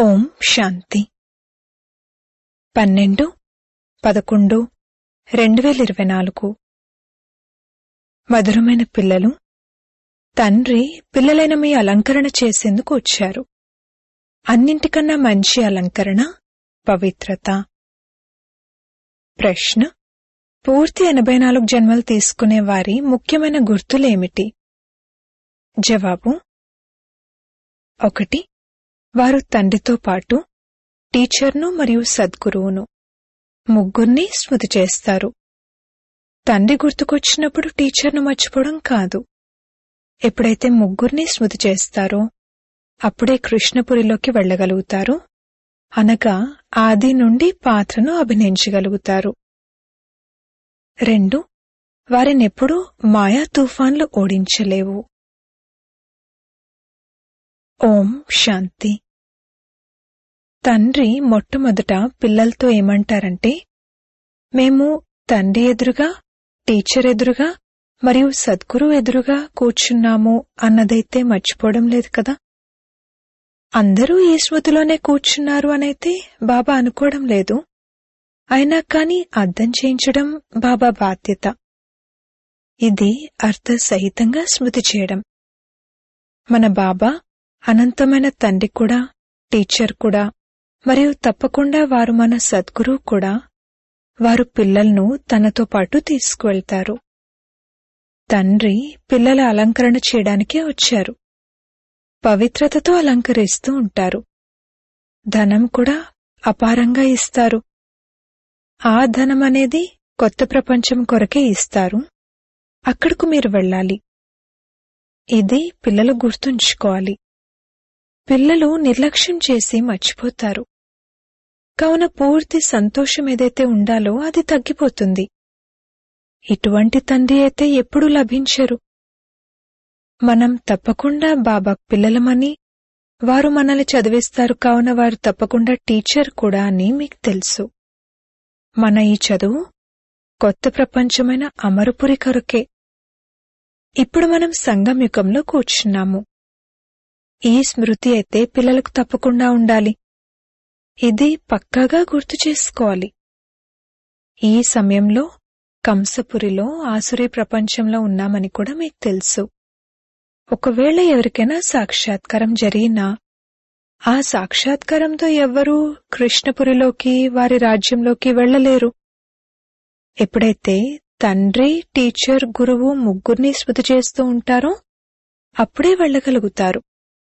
ఓం శాంతి పన్నెండు పదకొండు రెండు వేల ఇరవై నాలుగు మధురమైన పిల్లలు తండ్రి పిల్లలైన మీ అలంకరణ చేసేందుకు వచ్చారు అన్నింటికన్నా మంచి అలంకరణ పవిత్రత ప్రశ్న పూర్తి ఎనభై నాలుగు జన్మలు తీసుకునే వారి ముఖ్యమైన గుర్తులేమిటి జవాబు ఒకటి వారు తండ్రితో పాటు టీచర్ను మరియు సద్గురువును ముగ్గుర్ని స్మృతి చేస్తారు తండ్రి గుర్తుకొచ్చినప్పుడు టీచర్ను మర్చిపోవడం కాదు ఎప్పుడైతే ముగ్గుర్ని స్మృతి చేస్తారో అప్పుడే కృష్ణపురిలోకి వెళ్ళగలుగుతారు అనగా ఆది నుండి పాత్రను అభినయించగలుగుతారు రెండు వారినెప్పుడూ మాయా తుఫాన్లు ఓడించలేవు ఓం శాంతి తండ్రి మొట్టమొదట పిల్లలతో ఏమంటారంటే మేము తండ్రి ఎదురుగా టీచర్ ఎదురుగా మరియు సద్గురు ఎదురుగా కూర్చున్నాము అన్నదైతే మర్చిపోవడం లేదు కదా అందరూ ఈ స్మృతిలోనే కూర్చున్నారు అనైతే బాబా అనుకోవడం లేదు అయినా కాని అర్థం చేయించడం బాబా బాధ్యత ఇది అర్థసహితంగా స్మృతి చేయడం మన బాబా అనంతమైన తండ్రి కూడా టీచర్ కూడా మరియు తప్పకుండా వారు మన సద్గురు కూడా వారు పిల్లలను తనతో పాటు తీసుకువెళ్తారు తండ్రి పిల్లల అలంకరణ చేయడానికే వచ్చారు పవిత్రతతో అలంకరిస్తూ ఉంటారు ధనం కూడా అపారంగా ఇస్తారు ఆ ధనం అనేది కొత్త ప్రపంచం కొరకే ఇస్తారు అక్కడకు మీరు వెళ్ళాలి ఇది పిల్లలు గుర్తుంచుకోవాలి పిల్లలు నిర్లక్ష్యం చేసి మర్చిపోతారు కావున పూర్తి సంతోషం ఏదైతే ఉండాలో అది తగ్గిపోతుంది ఇటువంటి తండ్రి అయితే ఎప్పుడూ లభించరు మనం తప్పకుండా బాబా పిల్లలమని వారు మనల్ని చదివిస్తారు కావున వారు తప్పకుండా టీచర్ కూడా అని మీకు తెలుసు మన ఈ చదువు కొత్త ప్రపంచమైన అమరపురి కొరకే ఇప్పుడు మనం సంగమయుగంలో కూర్చున్నాము ఈ స్మృతి అయితే పిల్లలకు తప్పకుండా ఉండాలి ఇది పక్కాగా గుర్తు చేసుకోవాలి ఈ సమయంలో కంసపురిలో ఆసురీ ప్రపంచంలో ఉన్నామని కూడా మీకు తెలుసు ఒకవేళ ఎవరికైనా సాక్షాత్కారం జరిగినా ఆ సాక్షాత్కారంతో ఎవ్వరూ కృష్ణపురిలోకి వారి రాజ్యంలోకి వెళ్లలేరు ఎప్పుడైతే తండ్రి టీచర్ గురువు ముగ్గురిని స్మృతి చేస్తూ ఉంటారో అప్పుడే వెళ్లగలుగుతారు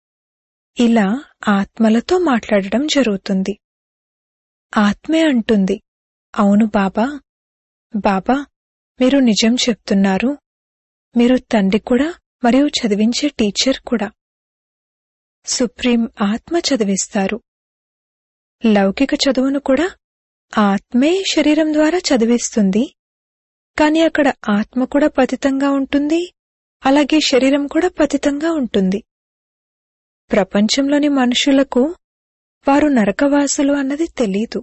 ఇలా ఆత్మలతో మాట్లాడడం జరుగుతుంది ఆత్మే అంటుంది అవును బాబా బాబా మీరు నిజం చెప్తున్నారు మీరు తండ్రి కూడా మరియు చదివించే టీచర్ కూడా సుప్రీం ఆత్మ చదివిస్తారు లౌకిక చదువును కూడా ఆత్మే శరీరం ద్వారా చదివిస్తుంది కాని అక్కడ ఆత్మ కూడా పతితంగా ఉంటుంది అలాగే శరీరం కూడా పతితంగా ఉంటుంది ప్రపంచంలోని మనుషులకు వారు నరకవాసులు అన్నది తెలీదు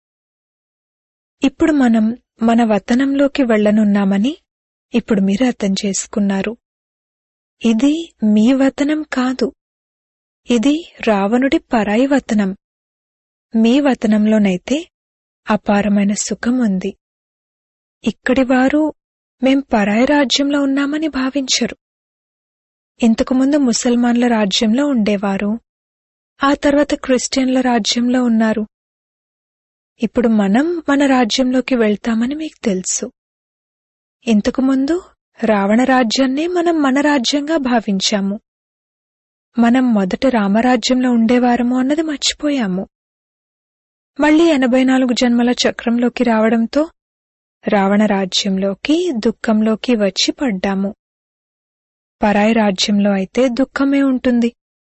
ఇప్పుడు మనం మన వతనంలోకి వెళ్లనున్నామని ఇప్పుడు మీరు అర్థం చేసుకున్నారు ఇది మీ వతనం కాదు ఇది రావణుడి పరాయి వతనం మీ వతనంలోనైతే అపారమైన సుఖం ఉంది ఇక్కడి వారు మేం పరాయి రాజ్యంలో ఉన్నామని భావించరు ఇంతకుముందు ముసల్మాన్ల రాజ్యంలో ఉండేవారు ఆ తర్వాత క్రిస్టియన్ల రాజ్యంలో ఉన్నారు ఇప్పుడు మనం మన రాజ్యంలోకి వెళ్తామని మీకు తెలుసు ఇంతకుముందు రావణ రాజ్యాన్నే మనం మన రాజ్యంగా భావించాము మనం మొదట రామరాజ్యంలో ఉండేవారము అన్నది మర్చిపోయాము మళ్లీ ఎనభై నాలుగు జన్మల చక్రంలోకి రావడంతో రావణ రాజ్యంలోకి దుఃఖంలోకి వచ్చి పడ్డాము పరాయి రాజ్యంలో అయితే దుఃఖమే ఉంటుంది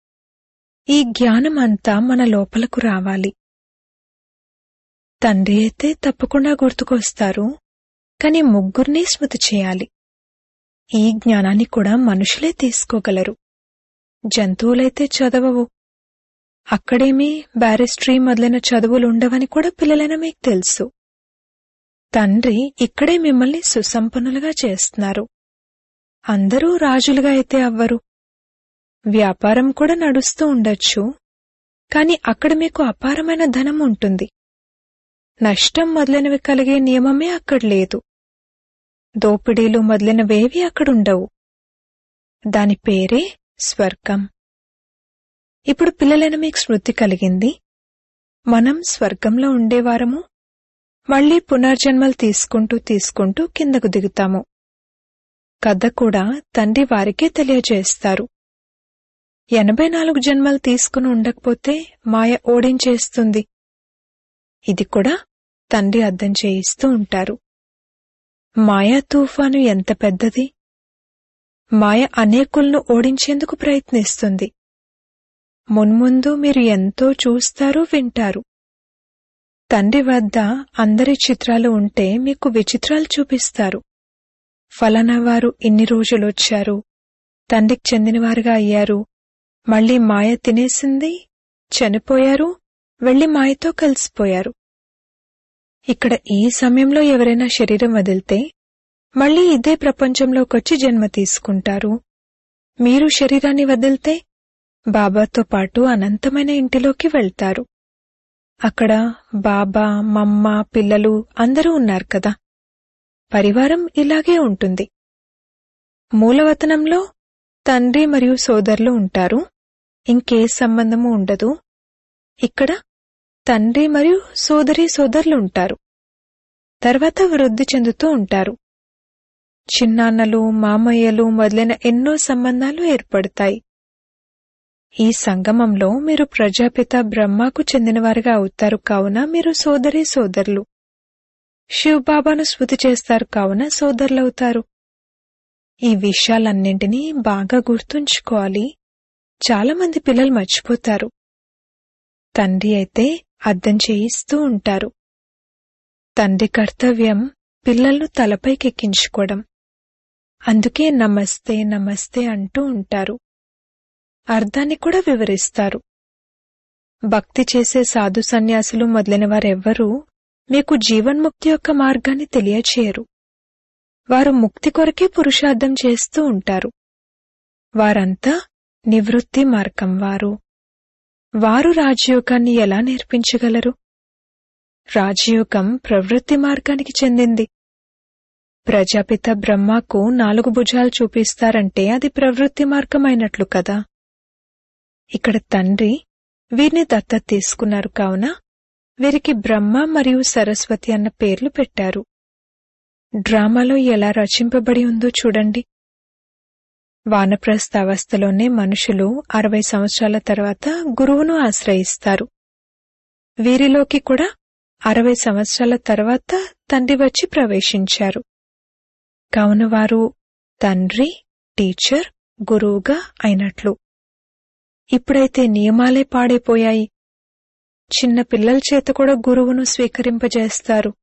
ఈ జ్ఞానం అంతా మన లోపలకు రావాలి తండ్రి అయితే తప్పకుండా గుర్తుకొస్తారు కాని ముగ్గురిని స్మృతి చేయాలి ఈ జ్ఞానాన్ని కూడా మనుషులే తీసుకోగలరు జంతువులైతే చదవవు అక్కడేమీ బ్యారిస్ట్రీ మొదలైన చదువులు ఉండవని కూడా పిల్లలైన మీకు తెలుసు తండ్రి ఇక్కడే మిమ్మల్ని సుసంపన్నులుగా చేస్తున్నారు అందరూ రాజులుగా అయితే అవ్వరు వ్యాపారం కూడా నడుస్తూ ఉండొచ్చు కాని అక్కడ మీకు అపారమైన ధనం ఉంటుంది నష్టం మొదలైనవి కలిగే నియమమే అక్కడ లేదు దోపిడీలు మొదలైనవేవి అక్కడుండవు దాని పేరే స్వర్గం ఇప్పుడు పిల్లలైన మీకు స్మృతి కలిగింది మనం స్వర్గంలో ఉండేవారము మళ్లీ పునర్జన్మలు తీసుకుంటూ తీసుకుంటూ కిందకు దిగుతాము కథ కూడా తండ్రి వారికే తెలియజేస్తారు ఎనభై నాలుగు జన్మలు తీసుకుని ఉండకపోతే మాయ ఓడించేస్తుంది ఇది కూడా తండ్రి అర్థం చేయిస్తూ ఉంటారు మాయా తుఫాను ఎంత పెద్దది మాయ అనేకులను ఓడించేందుకు ప్రయత్నిస్తుంది మున్ముందు మీరు ఎంతో చూస్తారు వింటారు తండ్రి వద్ద అందరి చిత్రాలు ఉంటే మీకు విచిత్రాలు చూపిస్తారు ఫలానా వారు ఇన్ని రోజులొచ్చారు తండ్రికి చెందినవారుగా అయ్యారు మళ్ళీ మాయ తినేసింది చనిపోయారు వెళ్లి మాయతో కలిసిపోయారు ఇక్కడ ఈ సమయంలో ఎవరైనా శరీరం వదిలితే మళ్ళీ ఇదే ప్రపంచంలోకొచ్చి జన్మ తీసుకుంటారు మీరు శరీరాన్ని వదిలితే బాబాతో పాటు అనంతమైన ఇంటిలోకి వెళ్తారు అక్కడ బాబా మమ్మ పిల్లలు అందరూ ఉన్నారు కదా పరివారం ఇలాగే ఉంటుంది మూలవతనంలో తండ్రి మరియు సోదరులు ఉంటారు ఇంకే సంబంధము ఉండదు ఇక్కడ తండ్రి మరియు సోదరి సోదరులు ఉంటారు తర్వాత వృద్ధి చెందుతూ ఉంటారు చిన్నాన్నలు మామయ్యలు మొదలైన ఎన్నో సంబంధాలు ఏర్పడతాయి ఈ సంగమంలో మీరు ప్రజాపిత బ్రహ్మకు చెందినవారుగా అవుతారు కావున మీరు సోదరి సోదరులు శివబాబాను స్మృతి చేస్తారు కావున సోదరులవుతారు ఈ విషయాలన్నింటినీ బాగా గుర్తుంచుకోవాలి చాలా మంది పిల్లలు మర్చిపోతారు తండ్రి అయితే అర్థం చేయిస్తూ ఉంటారు తండ్రి కర్తవ్యం పిల్లలను తలపైకెక్కించుకోవడం అందుకే నమస్తే నమస్తే అంటూ ఉంటారు అర్థాన్ని కూడా వివరిస్తారు భక్తి చేసే సాధు సన్యాసులు మొదలైన వారెవ్వరూ మీకు జీవన్ముక్తి యొక్క మార్గాన్ని తెలియచేయరు వారు ముక్తి కొరకే పురుషార్థం చేస్తూ ఉంటారు వారంతా నివృత్తి మార్గం వారు వారు రాజయోగాన్ని ఎలా నేర్పించగలరు రాజయోగం ప్రవృత్తి మార్గానికి చెందింది ప్రజాపిత బ్రహ్మకు నాలుగు భుజాలు చూపిస్తారంటే అది ప్రవృత్తి మార్గమైనట్లు కదా ఇక్కడ తండ్రి వీరిని దత్తత తీసుకున్నారు కావున వీరికి బ్రహ్మ మరియు సరస్వతి అన్న పేర్లు పెట్టారు డ్రామాలో ఎలా రచింపబడి ఉందో చూడండి వానప్రస్థ అవస్థలోనే మనుషులు అరవై సంవత్సరాల తర్వాత గురువును ఆశ్రయిస్తారు వీరిలోకి కూడా అరవై సంవత్సరాల తర్వాత తండ్రి వచ్చి ప్రవేశించారు కావున వారు తండ్రి టీచర్ గురువుగా అయినట్లు ఇప్పుడైతే నియమాలే పాడైపోయాయి చిన్న పిల్లల చేత కూడా గురువును స్వీకరింపజేస్తారు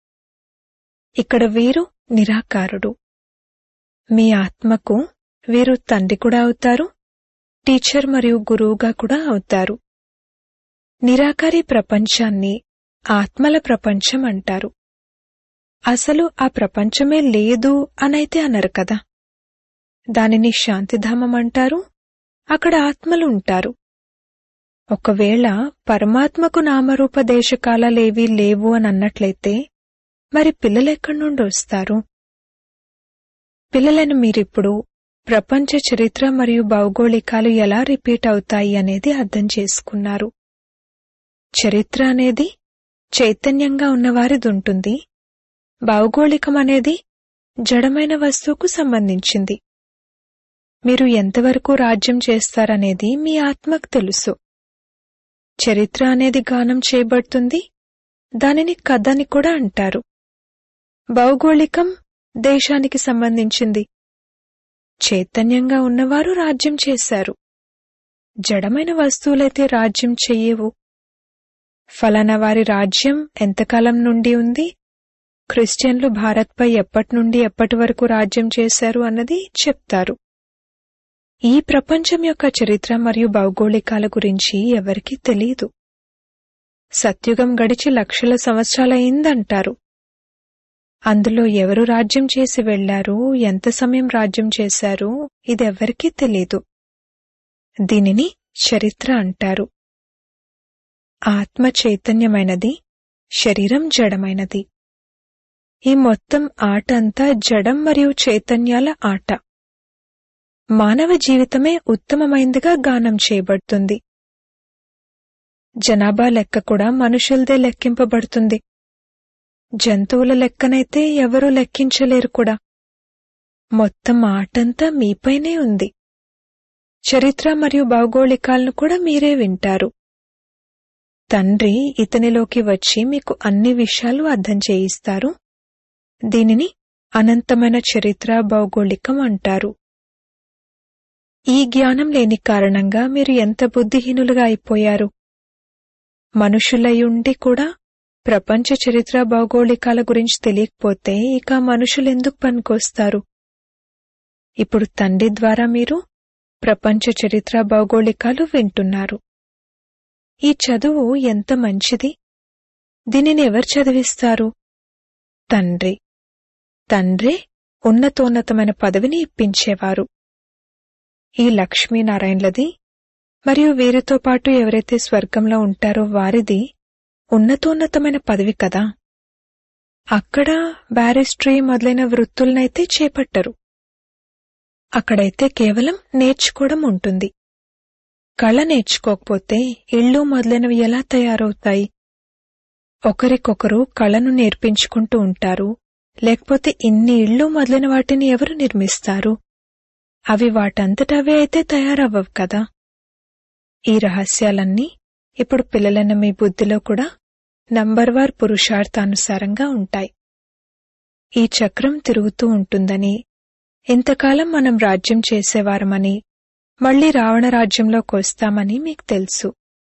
ఇక్కడ వీరు నిరాకారుడు మీ ఆత్మకు వీరు తండ్రి కూడా అవుతారు టీచర్ మరియు గురువుగా కూడా అవుతారు నిరాకారి ప్రపంచాన్ని ఆత్మల ప్రపంచం అంటారు అసలు ఆ ప్రపంచమే లేదు అనైతే అనరు కదా దానిని శాంతిధామం అంటారు అక్కడ ఆత్మలు ఉంటారు ఒకవేళ పరమాత్మకు నామరూప దేశకాలలేవీ లేవు అని అన్నట్లయితే మరి పిల్లలెక్కడి నుండి వస్తారు పిల్లలను మీరిప్పుడు ప్రపంచ చరిత్ర మరియు భౌగోళికాలు ఎలా రిపీట్ అవుతాయి అనేది అర్థం చేసుకున్నారు చరిత్ర అనేది చైతన్యంగా ఉన్నవారిది ఉంటుంది భౌగోళికం అనేది జడమైన వస్తువుకు సంబంధించింది మీరు ఎంతవరకు రాజ్యం చేస్తారనేది మీ ఆత్మకు తెలుసు చరిత్ర అనేది గానం చేయబడుతుంది దానిని కథ అని కూడా అంటారు భౌగోళికం దేశానికి సంబంధించింది చైతన్యంగా ఉన్నవారు రాజ్యం చేశారు జడమైన వస్తువులైతే రాజ్యం చెయ్యవు ఫలానా వారి రాజ్యం ఎంతకాలం నుండి ఉంది క్రిస్టియన్లు భారత్పై ఎప్పటి నుండి ఎప్పటి వరకు రాజ్యం చేశారు అన్నది చెప్తారు ఈ ప్రపంచం యొక్క చరిత్ర మరియు భౌగోళికాల గురించి ఎవరికీ తెలియదు సత్యుగం గడిచి లక్షల సంవత్సరాలయిందంటారు అందులో ఎవరు రాజ్యం చేసి వెళ్లారు ఎంత సమయం రాజ్యం చేశారు ఇదెవ్వరికీ తెలీదు దీనిని చరిత్ర అంటారు ఆత్మ చైతన్యమైనది శరీరం జడమైనది ఈ మొత్తం ఆట అంతా జడం మరియు చైతన్యాల ఆట మానవ జీవితమే ఉత్తమమైందిగా గానం చేయబడుతుంది జనాభా లెక్క కూడా మనుషులదే లెక్కింపబడుతుంది జంతువుల లెక్కనైతే ఎవరూ లెక్కించలేరు కూడా మొత్తం ఆటంతా మీపైనే ఉంది చరిత్ర మరియు భౌగోళికాలను కూడా మీరే వింటారు తండ్రి ఇతనిలోకి వచ్చి మీకు అన్ని విషయాలు అర్థం చేయిస్తారు దీనిని అనంతమైన చరిత్ర భౌగోళికం అంటారు ఈ జ్ఞానం లేని కారణంగా మీరు ఎంత బుద్ధిహీనులుగా అయిపోయారు మనుషులయుండి కూడా ప్రపంచ చరిత్ర భౌగోళికాల గురించి తెలియకపోతే ఇక మనుషులెందుకు పనికొస్తారు ఇప్పుడు తండ్రి ద్వారా మీరు ప్రపంచ చరిత్ర భౌగోళికాలు వింటున్నారు ఈ చదువు ఎంత మంచిది దీనిని ఎవరు చదివిస్తారు తండ్రి తండ్రే ఉన్నతోన్నతమైన పదవిని ఇప్పించేవారు ఈ లక్ష్మీనారాయణలది మరియు వీరితో పాటు ఎవరైతే స్వర్గంలో ఉంటారో వారిది ఉన్నతోన్నతమైన పదవి కదా అక్కడ బ్యారిస్ట్రీ మొదలైన వృత్తులనైతే చేపట్టరు అక్కడైతే కేవలం నేర్చుకోవడం ఉంటుంది కళ నేర్చుకోకపోతే ఇళ్ళు మొదలైనవి ఎలా తయారవుతాయి ఒకరికొకరు కళను నేర్పించుకుంటూ ఉంటారు లేకపోతే ఇన్ని ఇళ్ళు మొదలైన వాటిని ఎవరు నిర్మిస్తారు అవి వాటంతటవే అయితే తయారవ్వవు కదా ఈ రహస్యాలన్నీ ఇప్పుడు పిల్లలైన మీ బుద్ధిలో కూడా నంబర్వార్ పురుషార్థానుసారంగా ఉంటాయి ఈ చక్రం తిరుగుతూ ఉంటుందని ఇంతకాలం మనం రాజ్యం చేసేవారమని మళ్లీ రావణ రాజ్యంలోకి వస్తామని మీకు తెలుసు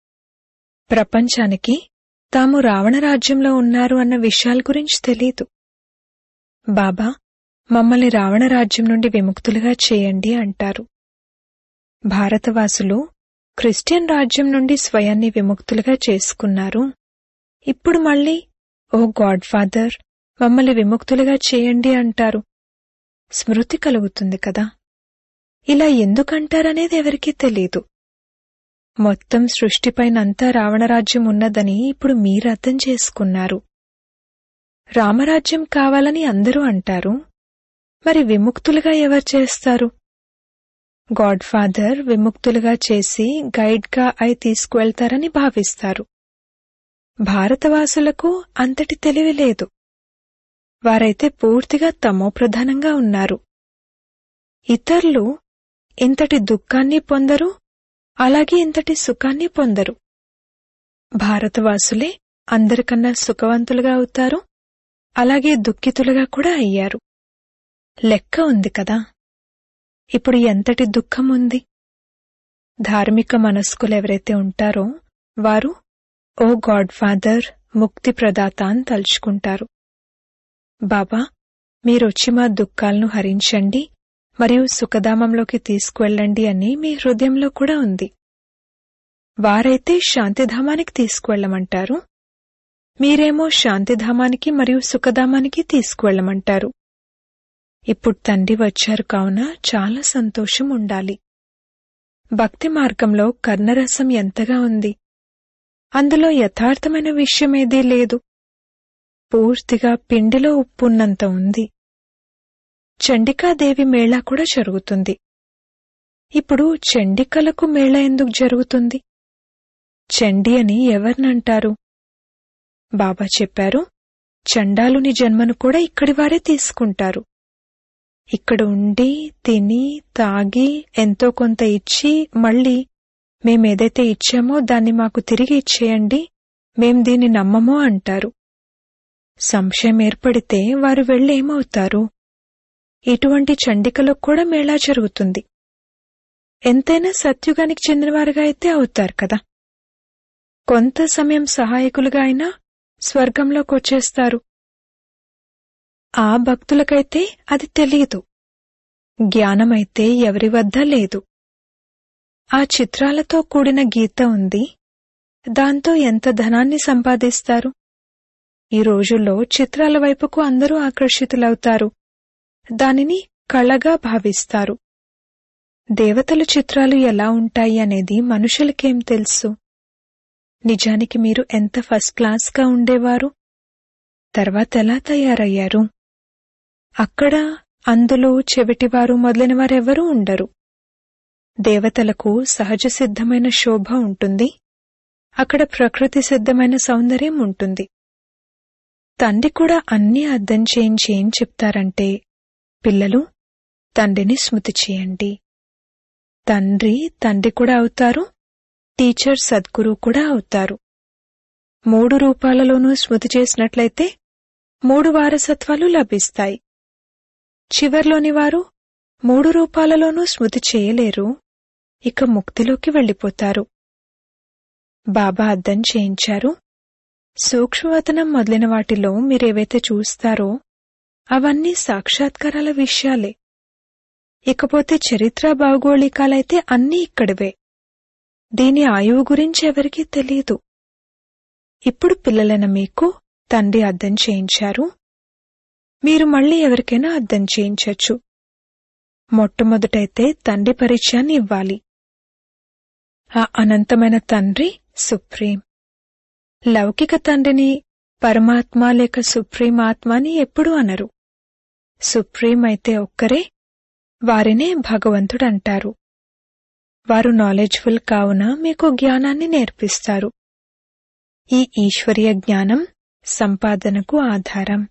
ప్రపంచానికి తాము రావణ రాజ్యంలో ఉన్నారు అన్న విషయాల గురించి తెలీదు బాబా మమ్మల్ని రావణ రాజ్యం నుండి విముక్తులుగా చేయండి అంటారు భారతవాసులు క్రిస్టియన్ రాజ్యం నుండి స్వయాన్ని విముక్తులుగా చేసుకున్నారు ఇప్పుడు మళ్ళీ ఓ గాడ్ ఫాదర్ మమ్మల్ని విముక్తులుగా చేయండి అంటారు స్మృతి కలుగుతుంది కదా ఇలా ఎందుకంటారనేది ఎవరికీ తెలీదు మొత్తం సృష్టిపైనంతా రావణరాజ్యం ఉన్నదని ఇప్పుడు మీరు అర్థం చేసుకున్నారు రామరాజ్యం కావాలని అందరూ అంటారు మరి విముక్తులుగా ఎవరు చేస్తారు గాడ్ ఫాదర్ విముక్తులుగా చేసి గైడ్గా అయి తీసుకువెళ్తారని భావిస్తారు భారతవాసులకు అంతటి తెలివి లేదు వారైతే పూర్తిగా తమోప్రధానంగా ఉన్నారు ఇతరులు ఇంతటి దుఃఖాన్ని పొందరు అలాగే ఇంతటి సుఖాన్ని పొందరు భారతవాసులే అందరికన్నా సుఖవంతులుగా అవుతారు అలాగే దుఃఖితులుగా కూడా అయ్యారు లెక్క ఉంది కదా ఇప్పుడు ఎంతటి దుఃఖం ఉంది ధార్మిక మనస్కులు ఎవరైతే ఉంటారో వారు ఓ గాడ్ ఫాదర్ ముక్తి ప్రదాత అని తలుచుకుంటారు బాబా మీరొచ్చి మా దుఃఖాలను హరించండి మరియు సుఖధామంలోకి తీసుకువెళ్ళండి అని మీ హృదయంలో కూడా ఉంది వారైతే శాంతిధామానికి తీసుకువెళ్ళమంటారు మీరేమో శాంతిధామానికి మరియు సుఖధామానికి తీసుకువెళ్ళమంటారు ఇప్పుడు తండ్రి వచ్చారు కావున చాలా సంతోషం ఉండాలి భక్తి మార్గంలో కర్ణరసం ఎంతగా ఉంది అందులో యథార్థమైన విషయమేదీ లేదు పూర్తిగా పిండిలో ఉప్పున్నంత ఉంది చండికాదేవి మేళా కూడా జరుగుతుంది ఇప్పుడు చండికలకు మేళా ఎందుకు జరుగుతుంది చండి అని ఎవరినంటారు బాబా చెప్పారు చండాలుని జన్మను కూడా ఇక్కడి వారే తీసుకుంటారు ఇక్కడ ఉండి తిని తాగి ఎంతో కొంత ఇచ్చి మళ్ళీ మేమేదైతే ఇచ్చామో దాన్ని మాకు తిరిగి ఇచ్చేయండి మేం దీన్ని నమ్మమో అంటారు సంశయం ఏర్పడితే వారు వెళ్ళి ఏమవుతారు ఇటువంటి చండికలకు కూడా మేళా జరుగుతుంది ఎంతైనా సత్యుగానికి చెందినవారుగా అయితే అవుతారు కదా కొంత సమయం సహాయకులుగా అయినా స్వర్గంలోకి వచ్చేస్తారు ఆ భక్తులకైతే అది తెలియదు జ్ఞానమైతే ఎవరి వద్ద లేదు ఆ చిత్రాలతో కూడిన గీత ఉంది దాంతో ఎంత ధనాన్ని సంపాదిస్తారు ఈ రోజుల్లో చిత్రాల వైపుకు అందరూ ఆకర్షితులవుతారు దానిని కళగా భావిస్తారు దేవతల చిత్రాలు ఎలా ఉంటాయి అనేది మనుషులకేం తెలుసు నిజానికి మీరు ఎంత ఫస్ట్ క్లాస్గా ఉండేవారు తర్వాత ఎలా తయారయ్యారు అక్కడ అందులో చెవిటివారు మొదలైన వారెవరూ ఉండరు దేవతలకు సహజ సిద్ధమైన శోభ ఉంటుంది అక్కడ ప్రకృతి సిద్ధమైన సౌందర్యం ఉంటుంది తండ్రి కూడా అన్నీ అర్థం చేయించి ఏం చెప్తారంటే పిల్లలు తండ్రిని స్మృతి చేయండి తండ్రి తండ్రి కూడా అవుతారు టీచర్ సద్గురు కూడా అవుతారు మూడు రూపాలలోనూ స్మృతి చేసినట్లయితే మూడు వారసత్వాలు లభిస్తాయి చివర్లోని వారు మూడు రూపాలలోనూ స్మృతి చేయలేరు ఇక ముక్తిలోకి వెళ్ళిపోతారు బాబా అద్దం చేయించారు సూక్ష్మవతనం మొదలైన వాటిలో మీరేవైతే చూస్తారో అవన్నీ సాక్షాత్కారాల విషయాలే ఇకపోతే చరిత్ర భౌగోళికాలైతే అన్నీ ఇక్కడివే దీని ఆయువు గురించి ఎవరికీ తెలియదు ఇప్పుడు పిల్లలైన మీకు తండ్రి అద్దం చేయించారు మీరు మళ్ళీ ఎవరికైనా అద్దం చేయించొచ్చు మొట్టమొదటైతే తండ్రి పరిచయాన్ని ఇవ్వాలి ఆ అనంతమైన తండ్రి సుప్రీం లౌకిక తండ్రిని పరమాత్మ లేక సుప్రీం ఆత్మ అని ఎప్పుడూ అనరు సుప్రీం అయితే ఒక్కరే వారినే భగవంతుడంటారు వారు నాలెడ్జ్ఫుల్ కావున మీకు జ్ఞానాన్ని నేర్పిస్తారు ఈ ఈశ్వరీయ జ్ఞానం సంపాదనకు ఆధారం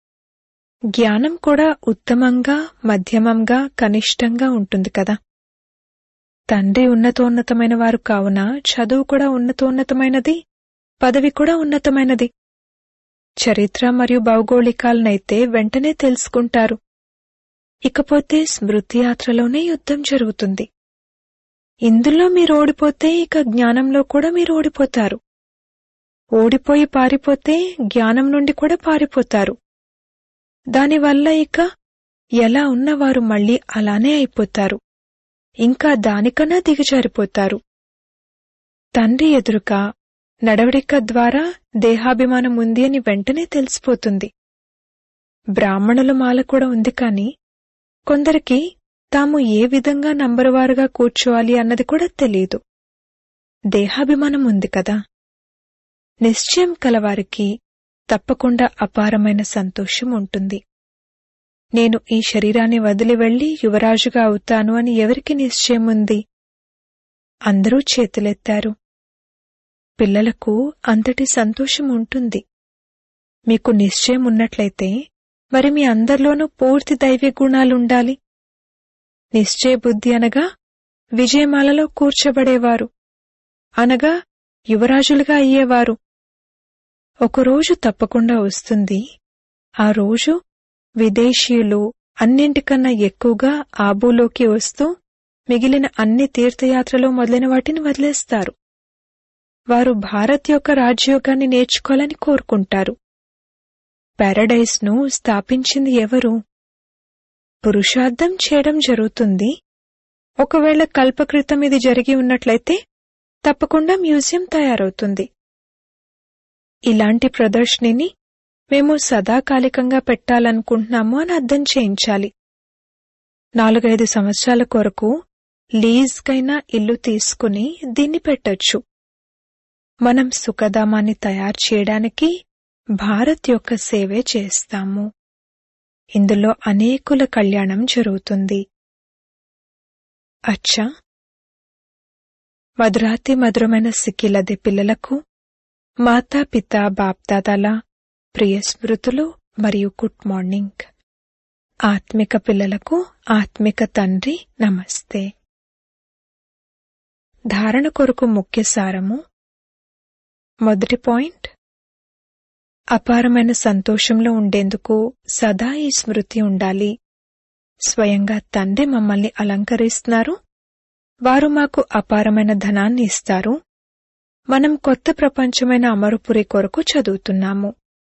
జ్ఞానం కూడా ఉత్తమంగా మధ్యమంగా కనిష్టంగా ఉంటుంది కదా తండ్రి ఉన్నతోన్నతమైన వారు కావున చదువు కూడా ఉన్నతోన్నతమైనది పదవి కూడా ఉన్నతమైనది చరిత్ర మరియు భౌగోళికాలనైతే వెంటనే తెలుసుకుంటారు ఇకపోతే స్మృతి యాత్రలోనే యుద్ధం జరుగుతుంది ఇందులో మీరు ఓడిపోతే ఇక జ్ఞానంలో కూడా మీరు ఓడిపోతారు ఓడిపోయి పారిపోతే జ్ఞానం నుండి కూడా పారిపోతారు దానివల్ల ఇక ఎలా ఉన్నవారు మళ్ళీ అలానే అయిపోతారు ఇంకా దానికన్నా దిగజారిపోతారు తండ్రి ఎదురుగా నడవడిక ద్వారా దేహాభిమానం ఉంది అని వెంటనే తెలిసిపోతుంది బ్రాహ్మణుల మాల కూడా ఉంది కాని కొందరికి తాము ఏ విధంగా నంబరువారుగా కూర్చోవాలి అన్నది కూడా తెలియదు దేహాభిమానం ఉంది కదా నిశ్చయం కలవారికి తప్పకుండా అపారమైన సంతోషం ఉంటుంది నేను ఈ శరీరాన్ని వదిలి వెళ్లి యువరాజుగా అవుతాను అని ఎవరికి నిశ్చయం ఉంది అందరూ చేతులెత్తారు పిల్లలకు అంతటి సంతోషం ఉంటుంది మీకు నిశ్చయం ఉన్నట్లయితే మరి మీ అందరిలోనూ పూర్తి దైవ్య గుణాలుండాలి నిశ్చయ బుద్ధి అనగా విజయమాలలో కూర్చబడేవారు అనగా యువరాజులుగా అయ్యేవారు ఒకరోజు తప్పకుండా వస్తుంది ఆ రోజు విదేశీయులు అన్నింటికన్నా ఎక్కువగా ఆబూలోకి వస్తూ మిగిలిన అన్ని తీర్థయాత్రలు మొదలైన వాటిని వదిలేస్తారు వారు భారత్ యొక్క రాజ్యోగాన్ని నేర్చుకోవాలని కోరుకుంటారు పారడైస్ ను స్థాపించింది ఎవరు పురుషార్థం చేయడం జరుగుతుంది ఒకవేళ కల్పకృతం ఇది జరిగి ఉన్నట్లయితే తప్పకుండా మ్యూజియం తయారవుతుంది ఇలాంటి ప్రదర్శనని మేము సదాకాలికంగా పెట్టాలనుకుంటున్నాము అని అర్థం చేయించాలి నాలుగైదు సంవత్సరాల కొరకు లీజ్కైనా ఇల్లు తీసుకుని దీన్ని పెట్టొచ్చు మనం సుఖధామాన్ని తయారు చేయడానికి భారత్ యొక్క సేవే చేస్తాము ఇందులో అనేకుల కళ్యాణం జరుగుతుంది అచ్చా మధురాతి మధురమైన సిక్కిలది పిల్లలకు మాతాపిత బాప్దాదాల ప్రియ స్మృతులు మరియు గుడ్ మార్నింగ్ ఆత్మిక పిల్లలకు ఆత్మిక తండ్రి నమస్తే ధారణ కొరకు ముఖ్య సారము మొదటి పాయింట్ అపారమైన సంతోషంలో ఉండేందుకు సదా ఈ స్మృతి ఉండాలి స్వయంగా తండ్రి మమ్మల్ని అలంకరిస్తున్నారు వారు మాకు అపారమైన ధనాన్ని ఇస్తారు మనం కొత్త ప్రపంచమైన అమరుపురి కొరకు చదువుతున్నాము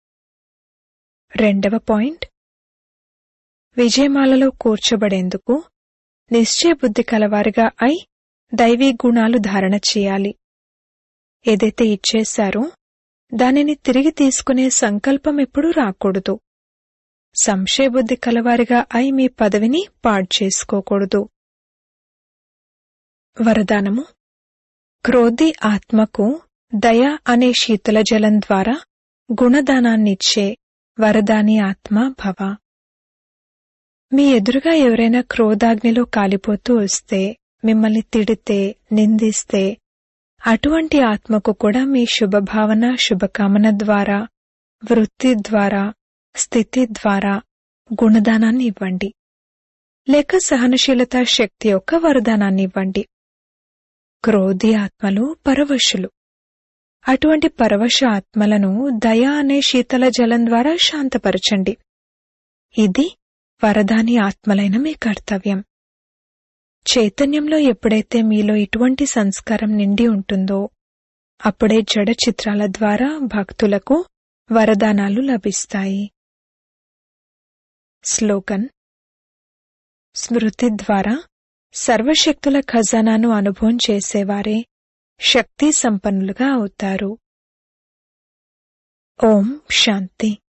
రెండవ పాయింట్ విజయమాలలో కూర్చోబడేందుకు నిశ్చయ బుద్ధి కలవారిగా అయి దైవీ గుణాలు ధారణ చేయాలి ఏదైతే ఇచ్చేశారో దానిని తిరిగి తీసుకునే సంకల్పం ఎప్పుడూ రాకూడదు సంశయబుద్ధి కలవారిగా అయి మీ పదవిని పాడు చేసుకోకూడదు వరదానము క్రోధి ఆత్మకు దయ అనే శీతల జలం ద్వారా గుణదానాన్నిచ్చే వరదాని ఆత్మ భవ మీ ఎదురుగా ఎవరైనా క్రోధాగ్నిలో కాలిపోతూ వస్తే మిమ్మల్ని తిడితే నిందిస్తే అటువంటి ఆత్మకు కూడా మీ శుభభావన శుభకామన ద్వారా వృత్తి ద్వారా స్థితి ద్వారా గుణదానాన్ని ఇవ్వండి లేక సహనశీలత శక్తి యొక్క వరదానాన్ని ఇవ్వండి క్రోధి ఆత్మలు పరవశులు అటువంటి పరవశ ఆత్మలను దయ అనే శీతల జలం ద్వారా శాంతపరచండి ఇది వరదాని ఆత్మలైన మీ కర్తవ్యం చైతన్యంలో ఎప్పుడైతే మీలో ఇటువంటి సంస్కారం నిండి ఉంటుందో అప్పుడే జడ చిత్రాల ద్వారా భక్తులకు వరదానాలు లభిస్తాయి స్లోగన్ స్మృతి ద్వారా సర్వశక్తుల ఖజానాను అనుభవం చేసేవారే శక్తి సంపన్నులుగా అవుతారు ఓం శాంతి